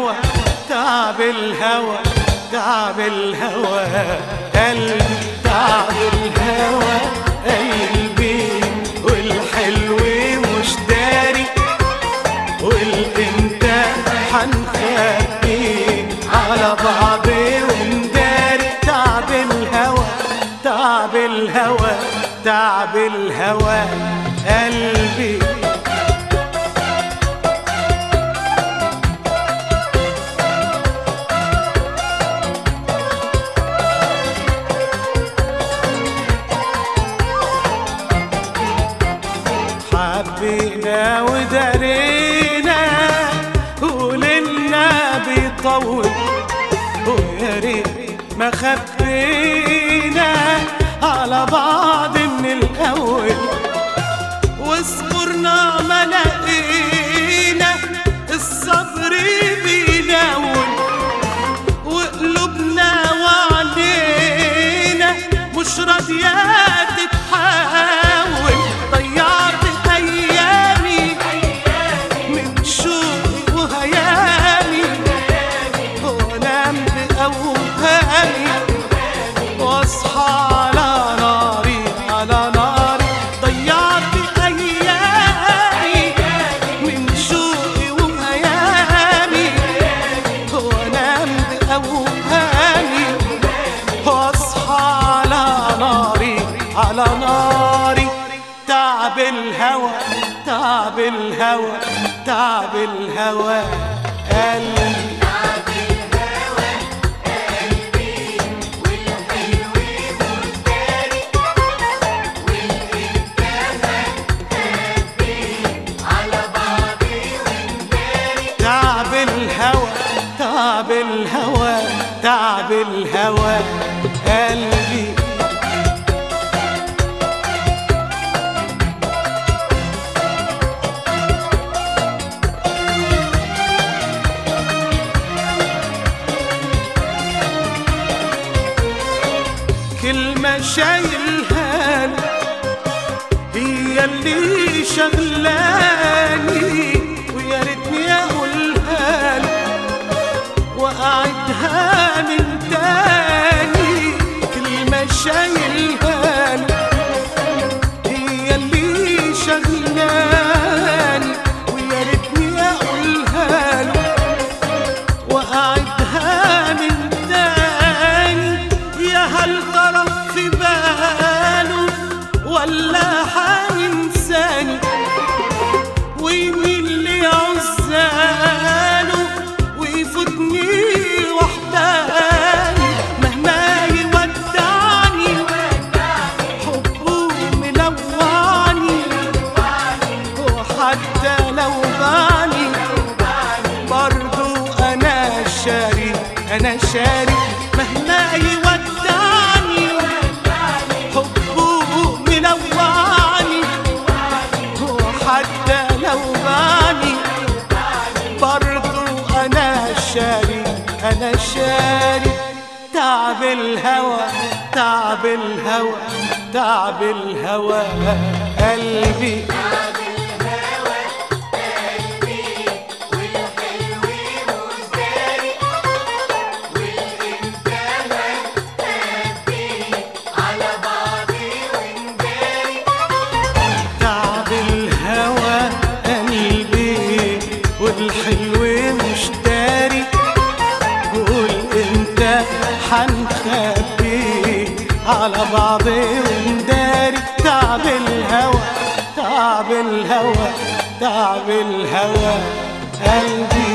الهوى تعب الهوى تعب الهوى قلبي تعب الهوى قلبي والحلو مش داري والانت حنخبي على بعضي ونداري تعب الهوى تعب الهوى تعب الهوى قلبي حبينا ودارينا وللنا بيطول ويا ريت ما خبينا على بعض من الاول واصبرنا ما لقينا الصبر بيناول وقلوبنا وعلينا مش راضية تتحول ضيعت أيامي من شوقي وهيامي وأنام بأوهامي واصحى على ناري على ناري ضيعت أيامي من شوقي وهيامي وأنام بأوهامي واصحى على ناري على ناري تعب الهوى تعب الهوى تعب الهوى قلبي تعب الهوى تعب الهوى تعب الهوى قلبي كلمة شايلها لي هي اللي شغلاني ويا ريتني اقولها لي واعدها من تاني كلمة شايلها لي هي اللي شغلاني ويا ريتني اقولها له وأعدها من تاني يا هل طرف في باله ولا حينساني ويمين لي عزاله ويفوتني وحداني مهما يودعني حبه ملوعني وحتى لو باني برضو انا شاري انا شاري مهما يودعني حبه ملوعني وحتى لو باني برضو انا شاري انا شاري تعب الهوى تعب الهوى تعب الهوى قلبي تعب الهوى قلبي والحلو مش داري قول انت حنخبي على بعضي ونداري تعب الهوى تعب الهوى تعب الهوى قلبي